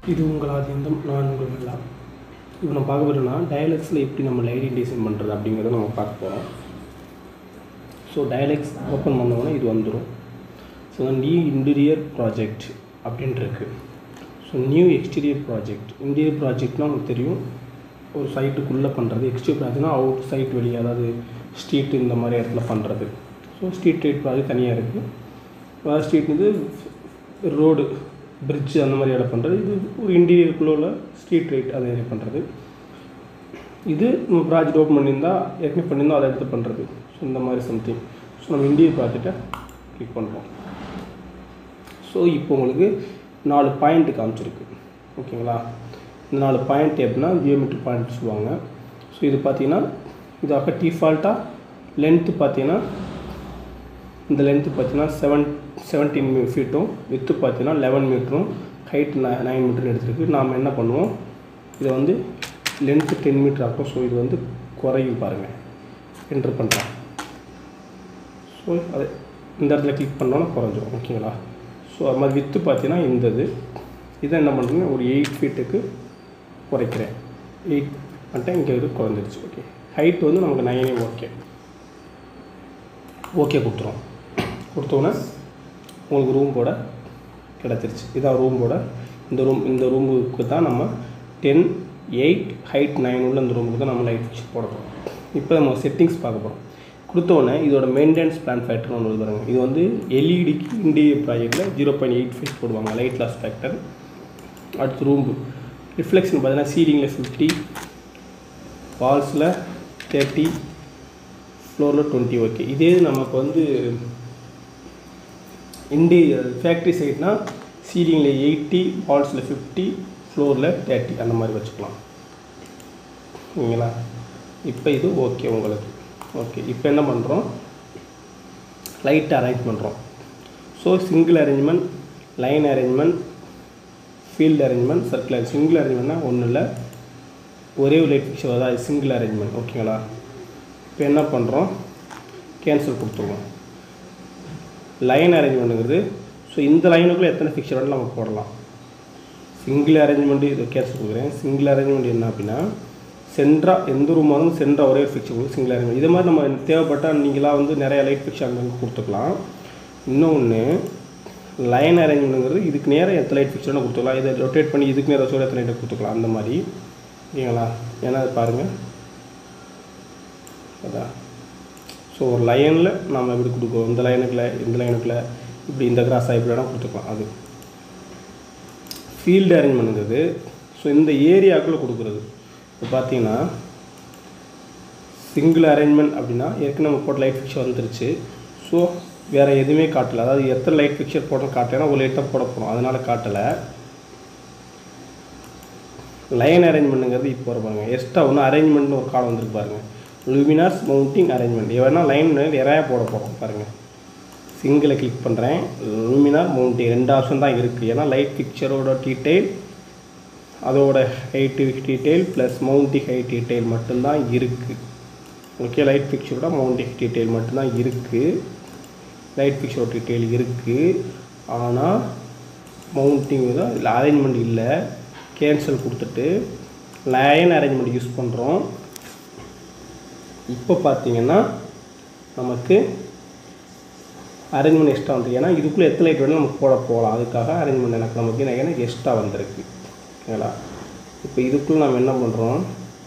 இது உங்கள் ஆதியந்தம் நான் உங்கள் வெள்ளா இப்போ நம்ம பார்க்க போகிறோம்னா டயலக்ஸில் எப்படி நம்ம லைட்டிங் டிசைன் பண்ணுறது அப்படிங்கிறத நம்ம பார்க்க போகிறோம் ஸோ டயலக்ஸ் ஓப்பன் பண்ணோன்னா இது வந்துடும் ஸோ நியூ இன்டீரியர் ப்ராஜெக்ட் அப்படின்ட்டு இருக்கு so new exterior project interior ப்ராஜெக்ட்னா உங்களுக்கு தெரியும் ஒரு சைட்டுக்குள்ளே பண்ணுறது எக்ஸ்டீரியர் ப்ராஜெக்ட்னா அவுட் சைட் வெளியே அதாவது ஸ்ட்ரீட் இந்த மாதிரி இடத்துல பண்ணுறது ஸோ ஸ்ட்ரீட் லைட் ப்ராஜெக்ட் தனியாக இருக்குது வேறு ஸ்ட்ரீட் இது ரோடு பிரிட்ஜ் அந்த மாதிரி இடம் பண்ணுறது இது ஒரு இன்டீரியருக்குள்ள உள்ள ஸ்ட்ரீட் லைட் அதை இது பண்ணுறது இது நம்ம ப்ராஜெக்ட் ஓப்பன் பண்ணியிருந்தா ஏற்கனவே பண்ணியிருந்தோம் அதை எடுத்து பண்ணுறது ஸோ இந்த மாதிரி சம்திங் ஸோ நம்ம இன்டீரியர் ப்ராஜெக்டை கிளிக் பண்ணுறோம் ஸோ இப்போ உங்களுக்கு நாலு பாயிண்ட் காமிச்சிருக்கு ஓகேங்களா இந்த நாலு பாயிண்ட் எப்படின்னா ஜியோமெட்ரி பாயிண்ட் சொல்லுவாங்க ஸோ இது பார்த்தீங்கன்னா இது அப்போ டிஃபால்ட்டாக லென்த்து பார்த்தீங்கன்னா இந்த லென்த்து பார்த்தீங்கன்னா செவன் செவன்டீன் ஃபீட்டும் வித்து பார்த்தீங்கன்னா லெவன் மீட்டரும் ஹைட் நைன் மீட்டரும் எடுத்துருக்கு நாம் என்ன பண்ணுவோம் இதை வந்து லென்த்து டென் மீட்டர் ஆகும் ஸோ இது வந்து குறையும் பாருங்கள் என்ட்ரு பண்ணுறேன் ஸோ அது இந்த இடத்துல கிளிக் பண்ணோன்னா குறைஞ்சிரும் ஓகேங்களா ஸோ அது மாதிரி வித்து பார்த்தீங்கன்னா இந்த இது இதை என்ன பண்ணுறேன்னா ஒரு எயிட் ஃபீட்டுக்கு குறைக்கிறேன் எயிட் பண்ணிட்டேன் இங்கே இது குறைஞ்சிருச்சு ஓகே ஹைட் வந்து நமக்கு நைனே ஓகே ஓகே கொடுத்துரும் கொடுத்தோன்னே உங்களுக்கு ரூம் போட கிடச்சிருச்சு இதான் ரூம் போட இந்த ரூம் இந்த ரூமுக்கு தான் நம்ம டென் எயிட் ஹைட் நைன் உள்ள இந்த ரூமுக்கு தான் நம்ம லைட் ஃபிக்ஸ் போட போகிறோம் இப்போ நம்ம செட்டிங்ஸ் பார்க்க போகிறோம் கொடுத்தோடனே இதோட மெயின்டெனன்ஸ் பிளான் ஃபேக்டர்னு ஒன்று பாருங்க இது வந்து எல்இடிக்கு இண்டியர் ப்ராஜெக்டில் ஜீரோ பாயிண்ட் எயிட் ஃபைவ் போடுவாங்க லைட் லாஸ் ஃபேக்டர் அடுத்து ரூம்பு ரிஃப்ளெக்ஷன் பார்த்தீங்கன்னா சீலிங்கில் ஃபிஃப்டி வால்ஸில் தேர்ட்டி ஃப்ளோரில் டுவெண்ட்டி ஓகே இதே நமக்கு வந்து இண்டி ஃபேக்ட்ரி சைட்னா சீலிங்கில் எயிட்டி வால்ஸில் ஃபிஃப்டி ஃப்ளோரில் தேர்ட்டி அந்த மாதிரி வச்சுக்கலாம் ஓகேங்களா இப்போ இது ஓகே உங்களுக்கு ஓகே இப்போ என்ன பண்ணுறோம் லைட் அரேஞ்ச் பண்ணுறோம் so single arrangement line arrangement field arrangement circle single அரேஞ்ச்மெண்ட்னா ஒன்றும் இல்லை ஒரே ஒரு லைட் ஃபிக்ஸ் வருதா அது சிங்கிள் அரேஞ்ச்மெண்ட் ஓகேங்களா இப்போ என்ன பண்ணுறோம் கேன்சல் கொடுத்துருவோம் லைன் அரேஞ்ச்மெண்ட்டுங்கிறது ஸோ இந்த லைனுக்குள்ளே எத்தனை ஃபிக்சர் வேணாலும் நம்ம போடலாம் சிங்கிள் அரேஞ்ச்மெண்ட்டு இது கேன்சல் கொடுக்குறேன் சிங்கிள் அரேஞ்ச்மெண்ட் என்ன அப்படின்னா சென்ட்ரா எந்த ரூமாக இருந்தாலும் சென்ட்ரா ஒரே ஃபிக்சர் கொடுக்கும் சிங்கிள் அரேஞ்ச்மெண்ட் இது மாதிரி நம்ம தேவைப்பட்டால் நீங்களாக வந்து நிறையா லைட் ஃபிக்ஸ் அங்கே கொடுத்துக்கலாம் இன்னொன்று லைன் அரேஞ்ச்மெண்ட்டுங்கிறது இதுக்கு நேரம் எத்தனை லைட் ஃபிக்ஸ் வேணால் கொடுத்துக்கலாம் இதை ரொட்டேட் பண்ணி இதுக்கு நேரம் வச்சு எத்தனை லைட் கொடுத்துக்கலாம் அந்த மாதிரி ஓகேங்களா ஏன்னா அது பாருங்கள் அதான் ஸோ ஒரு லைனில் நம்ம எப்படி கொடுக்குறோம் இந்த லைனுக்குள்ள இந்த லைனுக்குள்ள இப்படி இந்த கிராஸாக இப்படி வேணால் கொடுத்துக்கலாம் அது ஃபீல்டு அரேஞ்ச்மெண்ட்டுங்கிறது ஸோ இந்த ஏரியாவுக்குள்ளே கொடுக்குறது இப்போ பார்த்தீங்கன்னா சிங்கிள் அரேஞ்ச்மெண்ட் அப்படின்னா ஏற்கனவே நம்ம போட்ட லைட் ஃபிக்சர் வந்துருச்சு ஸோ வேறு எதுவுமே காட்டலை அதாவது எத்தனை லைட் ஃபிக்சர் போட்டோம் காட்டலைன்னா ஒரு லைட்டாக போட போகிறோம் அதனால் காட்டலை லைன் அரேஞ்ச்மெண்ட்டுங்கிறது இப்போ வர பாருங்கள் எக்ஸ்ட்ரா ஒன்று அரேஞ்ச்மெண்ட்னு ஒரு காலம் வந்துருக்கு பாருங்கள் லுமினாஸ் மவுண்டிங் அரேஞ்ச்மெண்ட் எவனா லைன் நிறையா போட போகிறோம் பாருங்கள் சிங்கிளை கிளிக் பண்ணுறேன் லுமினார் மவுண்டிங் ரெண்டு ஆப்ஷன் தான் இருக்குது ஏன்னா லைட் பிக்சரோட டீட்டெயில் அதோட height detail plus mounting height detail மட்டும்தான் இருக்குது ஓகே லைட் பிக்சரோட மவுண்டி டீட்டெயில் மட்டும்தான் இருக்குது லைட் பிக்சரோட டீட்டெயில் இருக்குது ஆனால் மவுண்டிங் தான் இல்லை அரேஞ்ச்மெண்ட் இல்லை கேன்சல் கொடுத்துட்டு லைன் அரேஞ்ச்மெண்ட் யூஸ் பண்ணுறோம் இப்போ பார்த்தீங்கன்னா நமக்கு அரேஞ்ச்மெண்ட் எக்ஸ்ட்ரா வந்து ஏன்னா இதுக்குள்ளே எத்தனை லைட் வேணாலும் நமக்கு போட போகலாம் அதுக்காக அரேஞ்ச்மெண்ட் எனக்கு நமக்கு எனக்கு எக்ஸ்ட்ரா வந்திருக்கு ஓகேங்களா இப்போ இதுக்குள்ளே நம்ம என்ன பண்ணுறோம்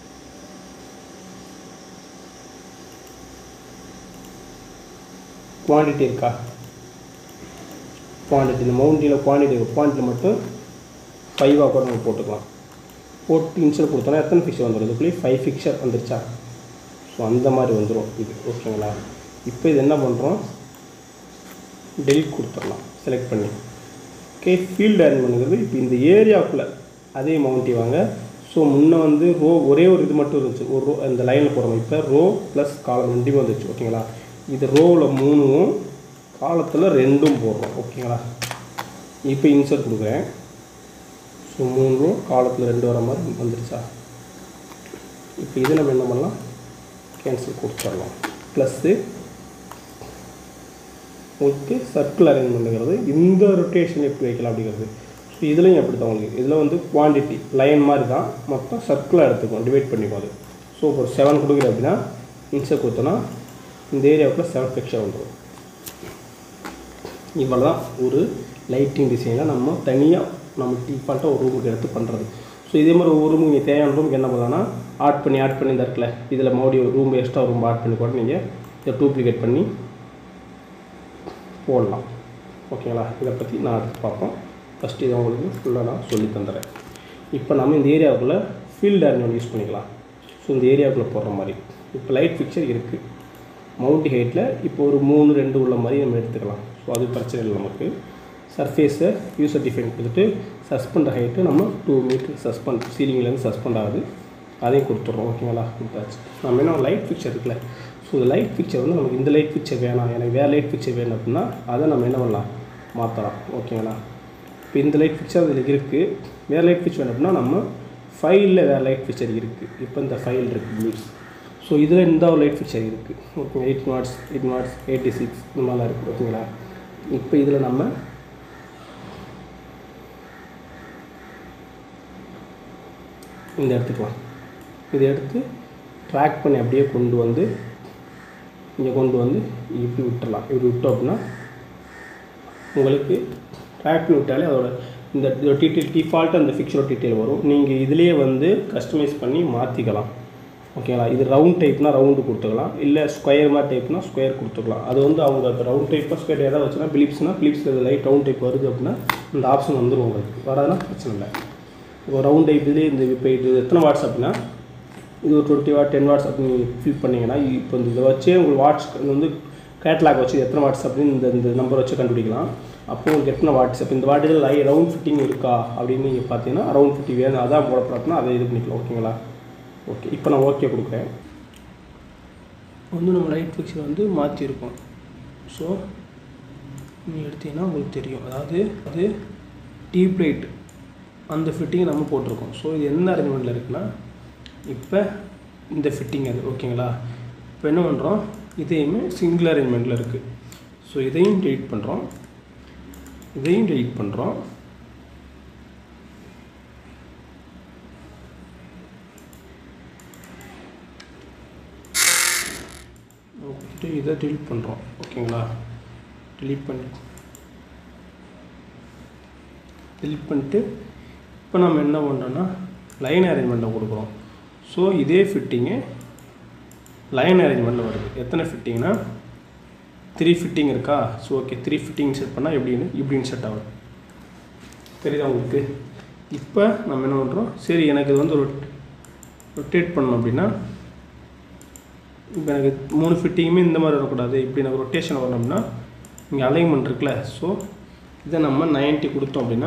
குவான்டிட்டி இருக்கா குவான்டிட்டி இந்த மவுண்டியில் குவான்டிட்டி குவான்டிட்டி மட்டும் ஃபைவாக கூட நம்ம போட்டுக்கலாம் போட்டு இன்சல் கொடுத்தோன்னா எத்தனை ஃபிக்சர் வந்துடும் இதுக்குள்ளேயே ஃபைவ் ஃபிக்சர் வந்துருச்சா ஸோ அந்த மாதிரி வந்துடும் இது ஓகேங்களா இப்போ இது என்ன பண்ணுறோம் டெலிட் கொடுத்துடலாம் செலக்ட் பண்ணி ஓகே ஃபீல்டு அரேஞ்ச்மெண்ட்ங்கிறது இப்போ இந்த ஏரியாவுக்குள்ளே அதே மவுண்டி வாங்க ஸோ முன்னே வந்து ரோ ஒரே ஒரு இது மட்டும் இருந்துச்சு ஒரு ரோ இந்த லைனில் போடுறோம் இப்போ ரோ ப்ளஸ் காலம் ரெண்டுமே வந்துச்சு ஓகேங்களா இது ரோவில் மூணும் காலத்தில் ரெண்டும் போடுறோம் ஓகேங்களா இப்போ இன்சர்ட் கொடுக்குறேன் ஸோ மூணு ரோ காலத்தில் ரெண்டு வர மாதிரி வந்துருச்சா இப்போ இது நம்ம என்ன பண்ணலாம் கேன்சல் கொடுத்துடலாம் ப்ளஸ்ஸு உங்களுக்கு சர்க்கிள் அரேஞ்ச்மெண்ட்டுங்கிறது இந்த ரொட்டேஷன் எப்படி வைக்கலாம் அப்படிங்கிறது ஸோ ஸோ இதுலேயும் எப்படி தான் உங்களுக்கு இதில் வந்து குவான்டிட்டி லைன் மாதிரி தான் மொத்தம் சர்க்கிளாக எடுத்துக்கும் டிவைட் பண்ணிக்கும் அது ஸோ இப்போ செவன் கொடுக்குற அப்படின்னா இன்சர் கொடுத்தோன்னா இந்த ஏரியாவுக்குள்ள செவன் பிக்சர் வந்துடும் இவ்வளோ தான் ஒரு லைட்டிங் டிசைனை நம்ம தனியாக நம்ம டிஃபால்ட்டாக ஒரு ரூமுக்கு எடுத்து பண்ணுறது ஸோ இதே மாதிரி ஒரு ரூமுக்கு நீங்கள் தேவையான ரூமுக்கு என்ன பண்ணலாம்னா ஆட் பண்ணி ஆட் பண்ணி இந்த இருக்குல்ல இதில் மறுபடியும் ரூம் எக்ஸ்ட்ரா ரூம் ஆட் பண்ணி கூட நீங்கள் இதை டூப்ளிகேட் பண்ணி போடலாம் ஓகேங்களா இதை பற்றி நான் அடுத்து பார்ப்போம் ஃபஸ்ட்டு இதை உங்களுக்கு ஃபுல்லாக நான் சொல்லி தந்துடுறேன் இப்போ நம்ம இந்த ஏரியாவுக்குள்ளே ஃபீல்ட் அரேஞ்ச்மெண்ட் யூஸ் பண்ணிக்கலாம் ஸோ இந்த ஏரியாவுக்குள்ளே போடுற மாதிரி இப்போ லைட் ஃபிக்சர் இருக்குது மவுண்ட் ஹைட்டில் இப்போ ஒரு மூணு ரெண்டு உள்ள மாதிரி நம்ம எடுத்துக்கலாம் ஸோ அது பிரச்சனை இல்லை நமக்கு சர்ஃபேஸை யூசர் டிஃபைன் கொடுத்துட்டு சஸ்பெண்ட் ஹைட்டு நம்ம டூ மீட்டர் சஸ்பெண்ட் சீலிங்லேருந்து சஸ்பெண்ட் ஆகுது அதையும் கொடுத்துட்றோம் ஓகேங்களா கொடுத்தாச்சு நம்ம என்ன லைட் ஃபிக்சர் இருக்குல்ல ஸோ இந்த லைட் ஃபிக்சர் வந்து நமக்கு இந்த லைட் ஃபிக்சர் வேணாம் எனக்கு வேறு லைட் ஃபிக்சர் வேணும் அப்படின்னா அதை நம்ம என்ன பண்ணலாம் மாற்றலாம் ஓகேங்களா இப்போ இந்த லைட் ஃபிக்சர் அதில் இருக்குது வேறு லைட் ஃபிக்சர் வேணும் அப்படின்னா நம்ம ஃபைலில் வேறு லைட் ஃபிக்சர் இருக்குது இப்போ இந்த ஃபைல் இருக்குது ப்ளூஸ் ஸோ இதில் இந்த ஒரு லைட் ஃபிக்சர் இருக்குது okay eight watts eight watts eighty six இந்த மாதிரிலாம் இருக்குது ஓகேங்களா இப்போ இதில் நம்ம இந்த எடுத்துக்கலாம் இதை எடுத்து ட்ராக் பண்ணி அப்படியே கொண்டு வந்து இங்கே கொண்டு வந்து இப்படி விட்டுறலாம் இப்படி விட்டோம் அப்படின்னா உங்களுக்கு ட்ராக் பண்ணி விட்டாலே அதோட இந்த டீட்டெயில் டிஃபால்ட்டாக அந்த ஃபிக்ஸரோட டீட்டெயில் வரும் நீங்கள் இதுலேயே வந்து கஸ்டமைஸ் பண்ணி மாற்றிக்கலாம் ஓகேங்களா இது ரவுண்ட் டைப்னா ரவுண்டு கொடுத்துக்கலாம் இல்லை ஸ்கொயர் மாதிரி டைப்னா ஸ்கொயர் கொடுத்துக்கலாம் அது வந்து அவங்க இப்போ ரவுண்ட் டைப்பாக ஸ்கொயர் ஏதாவது வச்சுன்னா பிலிப்ஸ்னா பிலிப்ஸில் லைட் ரவுண்ட் டைப் வருது அப்படின்னா இந்த ஆப்ஷன் வந்துடும் உங்களுக்கு வராதுன்னா பிரச்சனை இல்லை இப்போ ரவுண்ட் டைப் இதுலேயே இந்த இப்போ இது எத்தனை வாட்ஸ் அப்படின்னா இது ஒரு டுவெண்ட்டி வாட் டென் வாட்ஸ் அப்படின்னு ஃபில் பண்ணிங்கன்னா இப்போ இந்த இதை வச்சே உங்களுக்கு வாட்ஸ் வந்து கேட்லாக் வச்சு இது எத்தனை வாட்ஸ் அப்படின்னு இந்த இந்த நம்பர் வச்சு கண்டுபிடிக்கலாம் அப்போ உங்களுக்கு எத்தனை வாட்ஸ் அப்போ இந்த வாட்டில் லை ரவுண்ட் ஃபிட்டிங் இருக்கா அப்படின்னு நீங்கள் பார்த்தீங்கன்னா ரவுண்ட் ஃபிட்டிங் வேணும் அதான் போடப்படுறதுனா அதை இது பண்ணிக்கலாம் ஓகேங்களா ஓகே இப்போ நான் ஓகே கொடுக்குறேன் வந்து நம்ம லைட் ஃபிக்ஸர் வந்து மாற்றிருக்கோம் ஸோ நீங்கள் எடுத்தீங்கன்னா உங்களுக்கு தெரியும் அதாவது அது டீப் லைட் அந்த ஃபிட்டிங்கை நம்ம போட்டிருக்கோம் ஸோ இது எந்த அரேஞ்ச்மெண்ட்டில் இருக்குன்னா இப்போ இந்த ஃபிட்டிங் அது ஓகேங்களா இப்போ என்ன பண்ணுறோம் இதையுமே சிங்கிள் அரேஞ்ச்மெண்ட்டில் இருக்குது ஸோ இதையும் டெலிட் பண்ணுறோம் இதையும் டெலிட் பண்ணுறோம் ஓகே இதை டெலிட் பண்ணுறோம் ஓகேங்களா டெலிட் பண்ணி டெலிட் பண்ணிட்டு இப்போ நம்ம என்ன பண்ணுறோன்னா லைன் அரேஞ்ச்மெண்ட்டில் கொடுக்குறோம் ஸோ இதே ஃபிட்டிங்கு லைன் அரேஞ்ச்மெண்ட்டில் வருது எத்தனை ஃபிட்டிங்னா த்ரீ ஃபிட்டிங் இருக்கா so okay three fitting set பண்ணால் எப்படின்னு இப்படின்னு செட் ஆகும் தெரியுதா உங்களுக்கு இப்போ நம்ம என்ன பண்ணுறோம் சரி எனக்கு இது வந்து ரொட் ரொட்டேட் பண்ணணும் அப்படின்னா இப்போ எனக்கு மூணு ஃபிட்டிங்குமே இந்த மாதிரி வரக்கூடாது இப்படி எனக்கு ரொட்டேஷன் வரணும் அப்படின்னா இங்கே அலைன்மெண்ட் இருக்குல்ல ஸோ இதை நம்ம 90 கொடுத்தோம் அப்படின்னா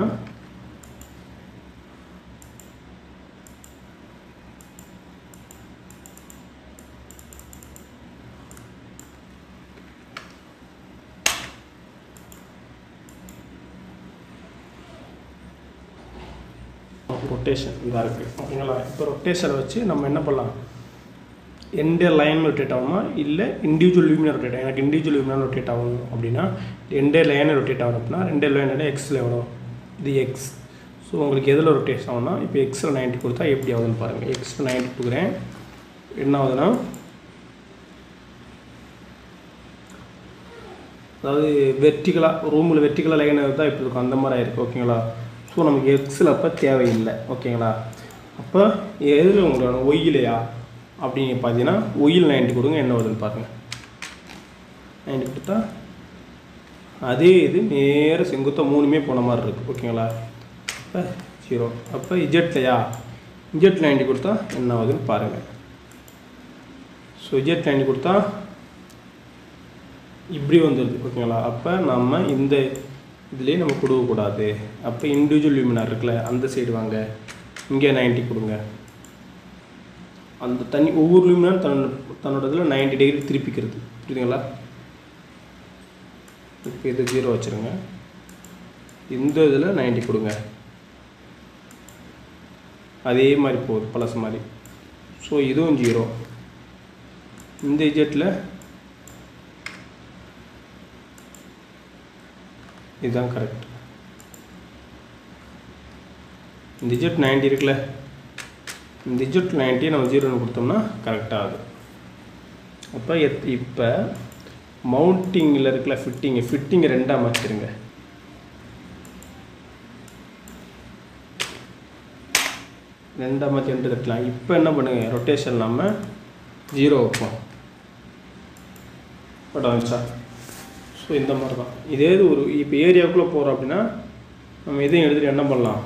ரொட்டேஷன் இதாக இருக்குது ஓகேங்களா இப்போ ரொட்டேஷனை வச்சு நம்ம என்ன பண்ணலாம் எந்த லைன் ரொட்டேட் ஆகுமா இல்லை இண்டிவிஜுவல் லூமினர் ரொட்டேட் ஆகும் எனக்கு இண்டிவிஜுவல் லூமினர் ரொட்டேட் ஆகணும் அப்படின்னா எந்த லைனை ரொட்டேட் ஆகணும் அப்படின்னா ரெண்டு லைனோட எக்ஸில் எவ்வளோ இது எக்ஸ் ஸோ உங்களுக்கு எதில் ரொட்டேஷன் ஆகும்னா இப்போ எக்ஸில் நைன்ட்டி கொடுத்தா எப்படி ஆகுதுன்னு பாருங்கள் எக்ஸில் நைன்ட்டி கொடுக்குறேன் என்ன ஆகுதுன்னா அதாவது வெர்டிகலாக ரூமில் வெர்டிகலாக லைன் தான் இப்படி இருக்கும் அந்த மாதிரி ஆயிருக்கு ஓகேங்களா ஸோ நமக்கு எக்ஸில் அப்போ தேவையில்லை ஓகேங்களா அப்போ எதில் உங்களோட ஒய்யிலையா அப்படின்னு பார்த்தீங்கன்னா ஒயில் நைன்ட்டி கொடுங்க என்ன வருதுன்னு பாருங்கள் நைன்ட்டி கொடுத்தா அதே இது நேர செங்குத்தாக மூணுமே போன மாதிரி இருக்குது ஓகேங்களா அப்போ ஜீரோ அப்போ இஜெட்லையா இஜெட் நைன்ட்டி கொடுத்தா என்ன ஆகுதுன்னு பாருங்கள் ஸோ இஜெட் நைன்ட்டி கொடுத்தா இப்படி வந்துடுது ஓகேங்களா அப்போ நம்ம இந்த இதுலேயே நம்ம கொடுக்கக்கூடாது அப்போ இண்டிவிஜுவல் லியூமினார் இருக்குல்ல அந்த சைடு வாங்க இங்கே 90 கொடுங்க அந்த தனி ஒவ்வொரு லியூமினார் தன்னோட தன்னோட இதில் நைன்டி டிகிரி திருப்பிக்கிறது புரியுதுங்களா இப்போ இது ஜீரோ வச்சுருங்க இந்த இதில் 90 கொடுங்க அதே மாதிரி போகுது பழசு மாதிரி ஸோ இதுவும் ஜீரோ இந்த இஜெட்டில் இதுதான் கரெக்ட் இந்த இஜெட் நைன்ட்டி இருக்குல்ல இந்த இஜெட் நைன்ட்டியை நம்ம ஜீரோன்னு கொடுத்தோம்னா கரெக்டாக ஆகுது அப்போ எத் இப்போ மவுண்டிங்கில் இருக்கல ஃபிட்டிங்கு ஃபிட்டிங்கை ரெண்டாக மாற்றிடுங்க ரெண்டாக மாற்றி ரெண்டு தட்டலாம் இப்போ என்ன பண்ணுங்க ரொட்டேஷன் நம்ம ஜீரோ வைப்போம் பட் வந்துச்சா ஸோ இந்த மாதிரி தான் இதே இது ஒரு இப்போ ஏரியாவுக்குள்ளே போகிறோம் அப்படின்னா நம்ம இதையும் எடுத்துகிட்டு என்ன பண்ணலாம்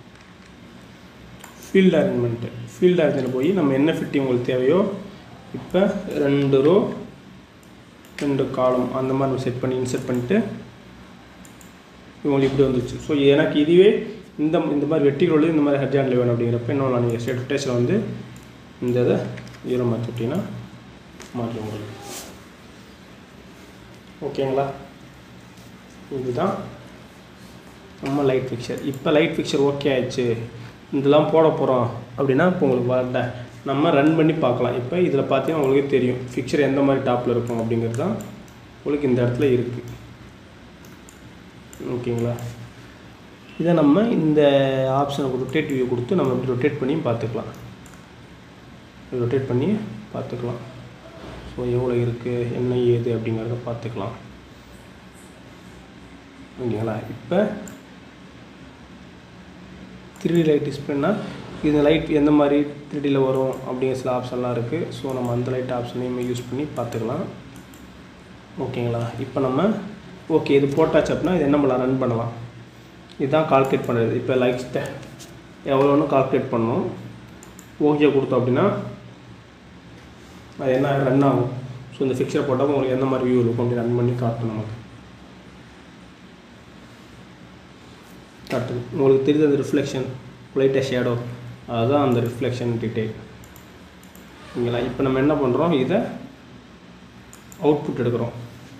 ஃபீல்ட் அரேஞ்ச்மெண்ட்டு ஃபீல்ட் அரேஞ்ச்மெண்ட் போய் நம்ம என்ன ஃபிட்டிங் உங்களுக்கு தேவையோ இப்போ ரெண்டு ரோ ரெண்டு காலம் அந்த மாதிரி நம்ம செட் பண்ணி இன்செர்ட் பண்ணிட்டு இவங்களுக்கு இப்படி வந்துச்சு ஸோ எனக்கு இதுவே இந்த இந்த மாதிரி வெட்டிகள் இந்த மாதிரி ஹெட் ஹேண்டில் வேணும் அப்படிங்கிறப்ப என்ன பண்ணலாம் நீங்கள் ஸ்டேட் ரொட்டேஷன் வந்து இந்த இதை ஈரம் மாற்றி விட்டிங்கன்னா மாற்றி முடியும் ஓகேங்களா இதுதான் நம்ம லைட் ஃபிக்சர் இப்போ லைட் ஃபிக்சர் ஓகே ஆயிடுச்சு இதெல்லாம் போட போகிறோம் அப்படின்னா இப்போ உங்களுக்கு வரல நம்ம ரன் பண்ணி பார்க்கலாம் இப்போ இதில் பார்த்தீங்கன்னா உங்களுக்கு தெரியும் ஃபிக்சர் எந்த மாதிரி டாப்பில் இருக்கும் அப்படிங்கிறது தான் உங்களுக்கு இந்த இடத்துல இருக்குது ஓகேங்களா இதை நம்ம இந்த ஆப்ஷனை ரொட்டேட் வியூ கொடுத்து நம்ம இப்படி ரொட்டேட் பண்ணி பார்த்துக்கலாம் ரொட்டேட் பண்ணி பார்த்துக்கலாம் ஸோ எவ்வளோ இருக்குது என்ன ஏது அப்படிங்கிறத பார்த்துக்கலாம் ஓகேங்களா இப்போ த்ரீ லைட் டிஸ்பிளேனா இந்த லைட் எந்த மாதிரி த்ரீடியில் வரும் அப்படிங்கிற சில ஆப்ஷன்லாம் இருக்குது ஸோ நம்ம அந்த லைட் ஆப்ஷனையுமே யூஸ் பண்ணி பார்த்துக்கலாம் ஓகேங்களா இப்போ நம்ம ஓகே இது போட்டாச்சு அப்படின்னா இது என்ன பண்ணலாம் ரன் பண்ணலாம் இதுதான் கால்குலேட் பண்ணுறது இப்போ லைக்ஸ் எவ்வளோன்னு கால்குலேட் பண்ணணும் ஓகே கொடுத்தோம் அப்படின்னா அது என்ன ரன் ஆகும் ஸோ இந்த ஃபிக்சர் போட்டால் உங்களுக்கு எந்த மாதிரி வியூ இருக்கும் அப்படி ரன் பண்ணி காட்டும் நமக்கு காட்டுது உங்களுக்கு தெரியுது அந்த ரிஃப்ளெக்ஷன் லைட்டாக ஷேடோ அதுதான் அந்த ரிஃப்ளெக்ஷன் டீட்டெயில் ஓகேங்களா இப்போ நம்ம என்ன பண்ணுறோம் இதை அவுட்புட் எடுக்கிறோம்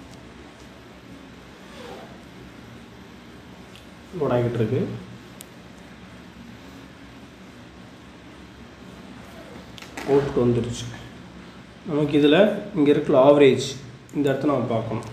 லோட் ஆகிட்டு இருக்கு அவுட்புட் வந்துருச்சு நமக்கு இதில் இங்கே இருக்கிற ஆவரேஜ் இந்த இடத்த நம்ம பார்க்கணும்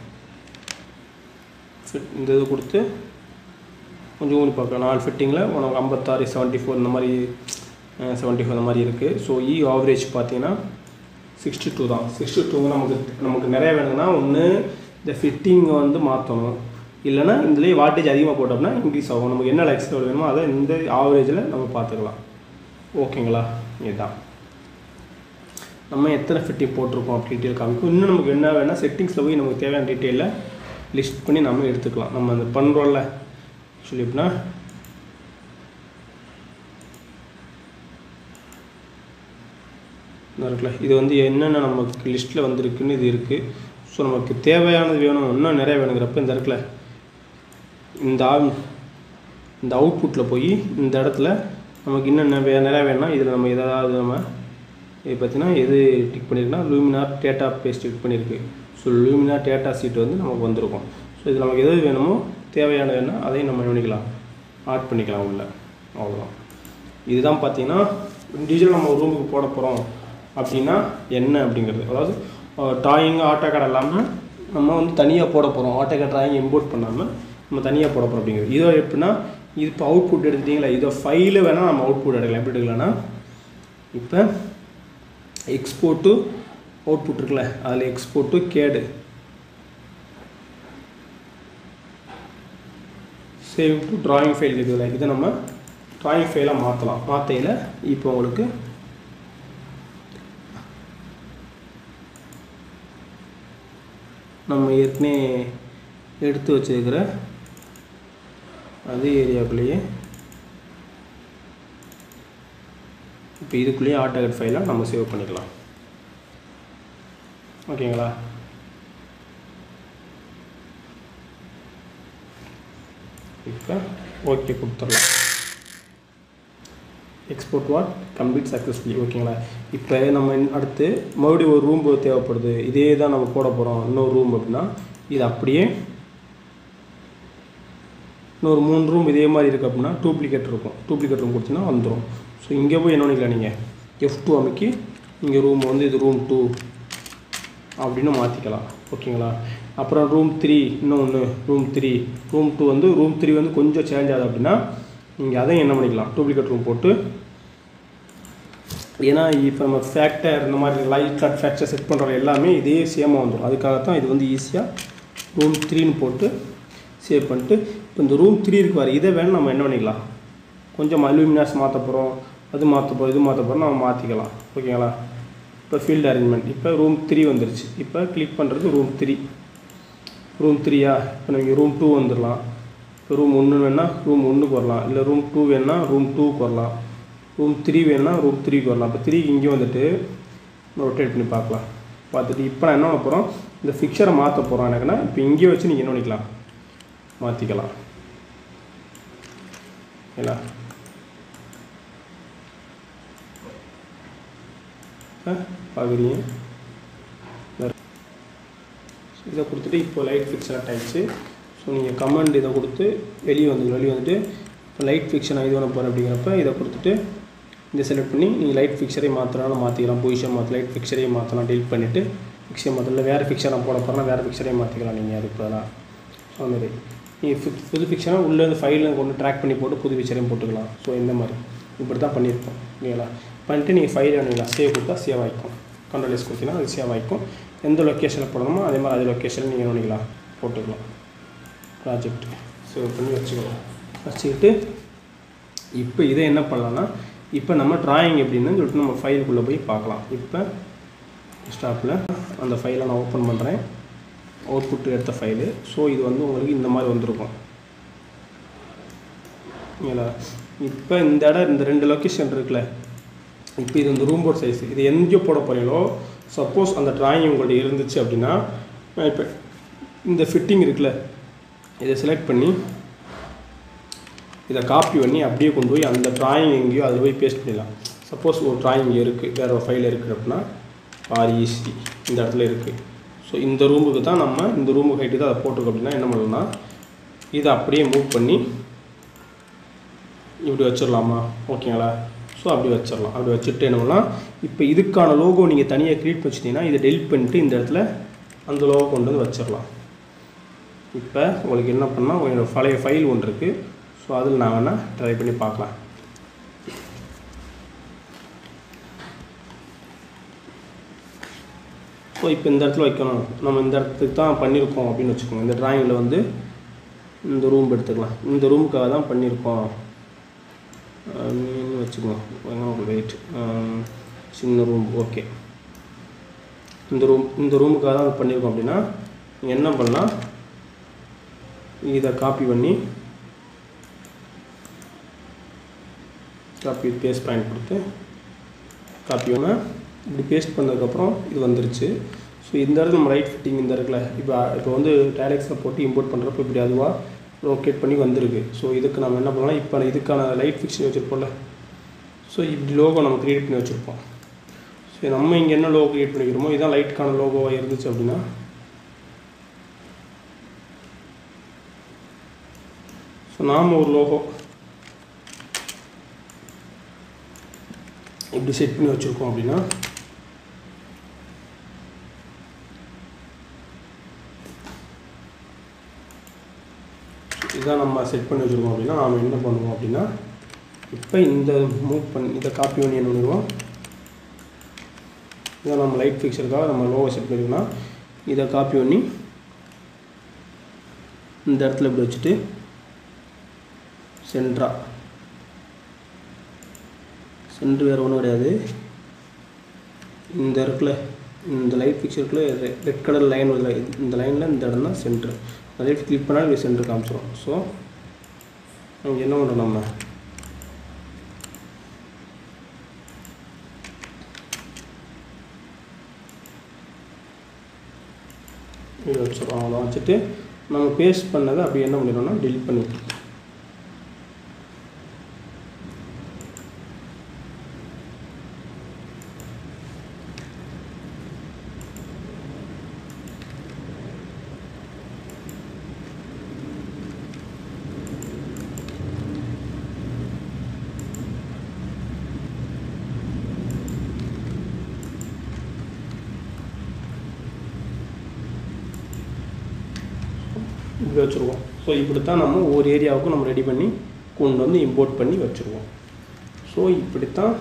Fit- இந்த இது கொடுத்து கொஞ்சம் ஊனி பார்க்கலாம் நாலு ஃபிட்டிங்கில் உனக்கு ஐம்பத்தாறு செவன்ட்டி ஃபோர் இந்த மாதிரி செவன்ட்டி ஃபோர் இந்த மாதிரி இருக்குது ஸோ இ ஆவரேஜ் பார்த்தீங்கன்னா சிக்ஸ்டி டூ தான் சிக்ஸ்டி டூ நமக்கு நமக்கு நிறைய வேணுங்கன்னா ஒன்று இந்த ஃபிட்டிங்கை வந்து மாற்றணும் இல்லைன்னா இதுலேயே வாட்டேஜ் அதிகமாக போட்டோம்னா இன்க்ரீஸ் ஆகும் நமக்கு என்ன எக்ஸ்ட்ரா வேணுமோ அதை இந்த ஆவரேஜில் நம்ம பார்த்துக்கலாம் ஓகேங்களா இதுதான் நம்ம எத்தனை ஃபிட்டிங் போட்டிருக்கோம் அப்படி டீட்டெயில் காமிக்கும் இன்னும் நமக்கு என்ன வேணால் செட்டிங்ஸில் போய் நமக்கு தேவையான டீட்டெயிலை லிஸ்ட் பண்ணி நம்ம எடுத்துக்கலாம் நம்ம அந்த பண்ணுறோம்ல ஆக்சுவலி எப்படின்னா இந்த இருக்குல்ல இது வந்து என்னென்ன நமக்கு லிஸ்ட்டில் வந்திருக்குன்னு இது இருக்குது ஸோ நமக்கு தேவையானது வேணும் இன்னும் நிறைய வேணுங்கிறப்ப இந்த இடத்துல இந்த ஆ- இந்த அவுட்புட்டில் போய் இந்த இடத்துல நமக்கு இன்னும் வே நிறைய வேணும்னா இதில் நம்ம எதாவது நம்ம இது பார்த்தீங்கன்னா எது டிக் பண்ணியிருக்குன்னா லூமினார் டேட்டா பேஸ்ட் டிக் பண்ணியிருக்கு ஸோ லூமினார் டேட்டா சீட் வந்து நமக்கு வந்திருக்கும் ஸோ இது நமக்கு எது வேணுமோ தேவையானது வேணா அதையும் நம்ம என்ன பண்ணிக்கலாம் ஆட் பண்ணிக்கலாம் உள்ள அவ்வளோதான் இதுதான் பார்த்தீங்கன்னா இண்டிவிஜுவல் நம்ம ஒரு ரூமுக்கு போட போகிறோம் அப்படின்னா என்ன அப்படிங்கிறது அதாவது ட்ராயிங் ஆட்டோகார்ட் இல்லாமல் நம்ம வந்து தனியாக போட போகிறோம் ஆட்டோகார்ட் ட்ராயிங் இம்போர்ட் பண்ணாமல் நம்ம தனியாக போட போகிறோம் அப்படிங்கிறது இதோ எப்படின்னா இது இப்போ அவுட்புட் எடுத்துட்டிங்களா இதோ ஃபைலு வேணால் நம்ம அவுட்புட் எடுக்கலாம் எப்படி எடுக்கலாம்னா இப்போ எக்ஸ்போர்ட் டு அவுட்புட் இருக்குல்ல அதில் export to CAD save to drawing file இருக்குதுல்ல இதை நம்ம டிராயிங் ஃபைலாக மாற்றலாம் மாற்றையில் இப்போ உங்களுக்கு நம்ம ஏற்கனவே எடுத்து வச்சிருக்கிற அதே ஏரியாக்குள்ளேயே இப்போ இதுக்குள்ளேயே ஆட்டோகட் ஃபைலாக நம்ம சேவ் பண்ணிக்கலாம் ஓகேங்களா இப்போ ஓகே கொடுத்துடலாம் எக்ஸ்போர்ட் வாட் கம்ப்ளீட் சக்ஸஸ்ஃபுல்லி ஓகேங்களா இப்போ நம்ம இன்- அடுத்து மறுபடியும் ஒரு ரூம் தேவைப்படுது இதே தான் நம்ம போட போகிறோம் இன்னொரு ரூம் அப்படின்னா இது அப்படியே இன்னொரு மூணு ரூம் இதே மாதிரி இருக்குது அப்படின்னா டூப்ளிகேட் இருக்கும் டூப்ளிகேட் ரூம் கொடுத்தீங்கன்னா வந்துடும் ஸோ இங்கே போய் என்ன பண்ணிக்கலாம் நீங்கள் எஃப் டூ அமைக்கி இங்கே ரூம் வந்து இது ரூம் டூ அப்படின்னு மாற்றிக்கலாம் ஓகேங்களா அப்புறம் ரூம் த்ரீ இன்னொன்று ரூம் த்ரீ ரூம் டூ வந்து ரூம் த்ரீ வந்து கொஞ்சம் சேஞ்ச் ஆகுது அப்படின்னா நீங்கள் அதையும் என்ன பண்ணிக்கலாம் டூப்ளிகேட் ரூம் போட்டு ஏன்னா இப்போ நம்ம ஃபேக்டர் இந்த மாதிரி லைட் கட் ஃபேக்டர் செட் பண்ணுற எல்லாமே இதே சேமாக வந்துடும் அதுக்காகத்தான் இது வந்து ஈஸியாக ரூம் த்ரீன்னு போட்டு சேவ் பண்ணிட்டு இப்போ இந்த ரூம் த்ரீ இருக்கு பாரு இதை வேணும் நம்ம என்ன பண்ணிக்கலாம் கொஞ்சம் அலுமினாஸ் மாற்ற போகிறோம் அது மாற்ற போகிறோம் இது மாற்ற போகிறோம் நம்ம மாற்றிக்கலாம் ஓகேங்களா இப்போ ஃபீல்டு அரேஞ்ச்மெண்ட் இப்போ ரூம் த்ரீ வந்துருச்சு இப்போ கிளிக் பண்ணுறது ரூம் த்ரீ ரூம் த்ரீயா இப்போ நீங்கள் ரூம் டூ வந்துடலாம் இப்போ ரூம் ஒன்று வேணால் ரூம் ஒன்றுக்கு வரலாம் இல்லை ரூம் டூ வேணா ரூம் டூக்கு வரலாம் ரூம் த்ரீ வேணா ரூம் த்ரீக்கு வரலாம் இப்போ த்ரீக்கு இங்கே வந்துட்டு ரொட்டேட் பண்ணி பார்க்கலாம் பார்த்துட்டு இப்போ நான் என்ன பண்ண போகிறோம் இந்த ஃபிக்சரை மாற்ற போகிறோம் எனக்குன்னா இப்போ இங்கேயே வச்சு நீங்கள் என்ன பண்ணிக்கலாம் மாற்றிக்கலாம் ஓகேங்களா பார்க்குறீங்க இதை கொடுத்துட்டு இப்போ லைட் ஃபிக்ஸ் ஆகிடுச்சு ஸோ நீங்கள் கமெண்ட் இதை கொடுத்து வெளியே வந்து வெளியே வந்துட்டு இப்போ லைட் ஃபிக்ஷன் நான் இது பண்ண போகிறேன் அப்படிங்கிறப்ப இதை கொடுத்துட்டு இதை செலக்ட் பண்ணி நீங்கள் லைட் ஃபிக்சரே மாற்றினாலும் மாற்றிக்கலாம் பொசிஷன் மாற்ற லைட் ஃபிக்சரே மாற்றலாம் டெலிட் பண்ணிவிட்டு ஃபிக்சர் மாற்றல வேறு ஃபிக்சர் நான் போட போகிறேன்னா வேறு ஃபிக்சரே மாற்றிக்கலாம் நீங்கள் அதுக்கு பதிலாக ஸோ அந்த மாதிரி நீங்கள் ஃபிக் புது ஃபிக்சராக உள்ளே இந்த ஃபைலில் கொண்டு ட்ராக் பண்ணி போட்டு புது ஃபிக்சரையும் போட்டுக்கலாம் ஸோ இந்த மாதிரி இப்படி தான் பண்ணியிருக்கோம் ஓகேங்களா பண்ணிட்டு நீங்கள் ஃபைல் வேணுங்களா சேவ் கொடுத்தா சேவ் ஆகிக்கும் கண்ட்ரோல் எஸ் கொடுத்தீங்கன்னா அது சேவ் ஆகிக்கும் எந்த லொக்கேஷனில் போடணுமோ அதே மாதிரி அதே லொக்கேஷனில் நீங்கள் என்ன பண்ணிக்கலாம் போட்டுக்கலாம் ப்ராஜெக்ட் சேவ் பண்ணி வச்சுக்கலாம் வச்சுக்கிட்டு இப்போ இதை என்ன பண்ணலான்னா இப்போ நம்ம டிராயிங் எப்படின்னு சொல்லிட்டு நம்ம ஃபைலுக்குள்ளே போய் பார்க்கலாம் இப்போ ஸ்டாப்பில் அந்த ஃபைலை நான் ஓப்பன் பண்ணுறேன் அவுட்புட் எடுத்த ஃபைலு ஸோ இது வந்து உங்களுக்கு இந்த மாதிரி வந்திருக்கும் ஓகேங்களா இப்போ இந்த இடம் இந்த ரெண்டு லொக்கேஷன் இருக்குல்ல இப்போ இது இந்த ரூம் போர்ட் சைஸ் இது எங்கே போட போகிறீங்களோ சப்போஸ் அந்த டிராயிங் உங்கள்ட்ட இருந்துச்சு அப்படின்னா இப்போ இந்த ஃபிட்டிங் இருக்குல்ல இதை செலக்ட் பண்ணி இதை காப்பி பண்ணி அப்படியே கொண்டு போய் அந்த டிராயிங் எங்கேயோ அதில் போய் பேஸ்ட் பண்ணிடலாம் சப்போஸ் ஒரு டிராயிங் இருக்குது வேறு ஒரு ஃபைல் இருக்குது அப்படின்னா ஆர்இசி இந்த இடத்துல இருக்குது ஸோ இந்த ரூமுக்கு தான் நம்ம இந்த ரூமுக்கு ஹைட்டு தான் அதை போட்டிருக்கோம் அப்படின்னா என்ன பண்ணலாம்னா இதை அப்படியே மூவ் பண்ணி இப்படி வச்சிடலாமா ஓகேங்களா ஸோ அப்படி வச்சிடலாம் அப்படி வச்சுட்டு என்ன பண்ணலாம் இப்போ இதுக்கான லோகோ நீங்கள் தனியாக க்ரியேட் வச்சிட்டிங்கன்னா இதை டெலிட் பண்ணிட்டு இந்த இடத்துல அந்த லோகோ கொண்டு வந்து வச்சிடலாம் இப்போ உங்களுக்கு என்ன பண்ணால் உங்களோட பழைய ஃபைல் ஒன்று இருக்குது ஸோ அதில் நான் வேணால் ட்ரை பண்ணி பார்க்கலாம் ஸோ இப்போ இந்த இடத்துல வைக்கணும் நம்ம இந்த இடத்துக்கு தான் பண்ணியிருக்கோம் அப்படின்னு வச்சுக்கோங்க இந்த டிராயிங்கில் வந்து இந்த ரூம் எடுத்துக்கலாம் இந்த ரூமுக்காக தான் பண்ணியிருக்கோம் மீன் வச்சுக்கோங்க வெயிட் சின்ன ரூம் ஓகே இந்த ரூம் இந்த ரூமுக்காக தான் பண்ணியிருக்கோம் அப்படின்னா நீங்கள் என்ன பண்ணலாம் இதை காப்பி பண்ணி காப்பி பேஸ்ட் பாயிண்ட் கொடுத்து காப்பி பண்ண இப்படி பேஸ்ட் பண்ணதுக்கப்புறம் இது வந்துருச்சு ஸோ இந்த இடத்துல நம்ம ரைட் ஃபிட்டிங் இந்த இருக்குல்ல இப்போ இப்போ வந்து டேலக்ஸில் போட்டு இம்போர்ட் பண்ணுறப்போ இப்படி அதுவாக லொக்கேட் பண்ணி வந்திருக்கு ஸோ இதுக்கு நம்ம என்ன பண்ணலாம் இப்போ இதுக்கான லைட் ஃபிக்ஷன் வச்சுருப்போம்ல ஸோ இப்படி லோகோ நம்ம க்ரியேட் பண்ணி வச்சுருப்போம் ஸோ நம்ம இங்கே என்ன லோகோ க்ரியேட் பண்ணிக்கிறோமோ இதான் லைட்டுக்கான லோகோவாக இருந்துச்சு அப்படின்னா ஸோ நாம் ஒரு லோகோ இப்படி செட் பண்ணி வச்சுருக்கோம் அப்படின்னா இதான் நம்ம செட் பண்ணி வச்சுருக்கோம் அப்படின்னா நாம் என்ன பண்ணுவோம் அப்படின்னா இப்போ இந்த மூவ் பண்ணி இதை காப்பி பண்ணி என்ன பண்ணிடுவோம் இதை நம்ம லைட் ஃபிக்ஸருக்காக நம்ம லோவை செட் பண்ணிருக்கோம்னா இதை காப்பி பண்ணி இந்த இடத்துல இப்படி வச்சுட்டு சென்ட்ரா சென்ட்ரு வேறு ஒன்றும் கிடையாது இந்த இருக்குல்ல இந்த லைட் ஃபிக்ஸருக்குள்ள ரெட் கலர் லைன் வருதுல இந்த லைனில் இந்த இடம் தான் சென்ட்ரு அதே கிளிக் பண்ணால் இது சென்டர் காமிச்சிடும் ஸோ நம்ம என்ன பண்ணுறோம் நம்ம இது வச்சுருவோம் அவ்வளோ வச்சுட்டு நம்ம பேஸ்ட் பண்ணதை அப்படி என்ன பண்ணிடுறோம்னா டெலிட் பண்ணி விட்டுருவோம் இப்படி வச்சுருக்கோம் ஸோ இப்படி தான் நம்ம ஒவ்வொரு ஏரியாவுக்கும் நம்ம ரெடி பண்ணி கொண்டு வந்து இம்போர்ட் பண்ணி வச்சுருவோம் ஸோ இப்படித்தான்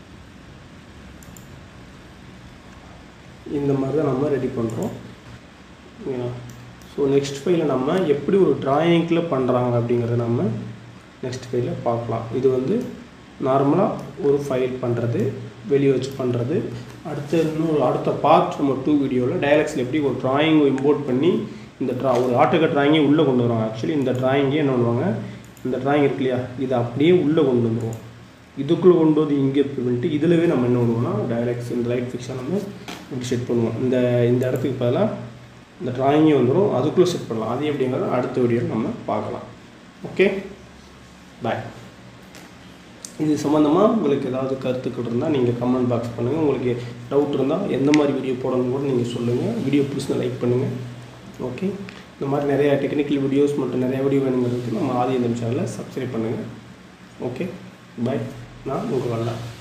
இந்த மாதிரி தான் நம்ம ரெடி பண்ணுறோம் ஓகேங்களா ஸோ நெக்ஸ்ட் ஃபைலில் நம்ம எப்படி ஒரு டிராயிங்கில் பண்ணுறாங்க அப்படிங்கிறத நம்ம நெக்ஸ்ட் ஃபைலில் பார்க்கலாம் இது வந்து நார்மலாக ஒரு ஃபைல் பண்ணுறது வெளியே வச்சு பண்ணுறது அடுத்த இன்னொரு அடுத்த பார்ட் நம்ம டூ வீடியோவில் டயலக்ஸில் எப்படி ஒரு டிராயிங் இம்போர்ட் பண்ணி இந்த ட்ரா ஒரு ஆட்டுக்க டிராயிங்கே உள்ளே கொண்டு வருவாங்க ஆக்சுவலி இந்த டிராயிங்கே என்ன பண்ணுவாங்க இந்த டிராயிங் இருக்கு இல்லையா இதை அப்படியே உள்ளே கொண்டு வந்துடுவோம் இதுக்குள்ளே கொண்டு வந்து இங்கே பண்ணிட்டு இதிலவே நம்ம என்ன பண்ணுவோம்னா டயலக்ஸ் இந்த லைட் ஃபிக்ஸாக நம்ம இப்படி செட் பண்ணுவோம் இந்த இந்த இடத்துக்கு பதிலாக இந்த டிராயிங்கே வந்துடும் அதுக்குள்ளே செட் பண்ணலாம் அது எப்படிங்கிறத அடுத்த வீடியோவில் நம்ம பார்க்கலாம் ஓகே பாய் இது சம்மந்தமாக உங்களுக்கு ஏதாவது கருத்துக்கள் இருந்தால் நீங்கள் கமெண்ட் பாக்ஸ் பண்ணுங்கள் உங்களுக்கு டவுட் இருந்தால் எந்த மாதிரி வீடியோ போடணும்னு கூட நீங்கள் சொல்லுங்கள் வீடியோ பிடிச்சினா லைக் பண்ணுங்கள் ஓகே இந்த மாதிரி நிறையா டெக்னிக்கல் வீடியோஸ் மற்றும் நிறைய வீடியோ வேணுங்கிறதுக்கு நம்ம ஆதி இந்த சேனலை சப்ஸ்கிரைப் பண்ணுங்கள் ஓகே பாய் நான் உங்கள் வரலாம்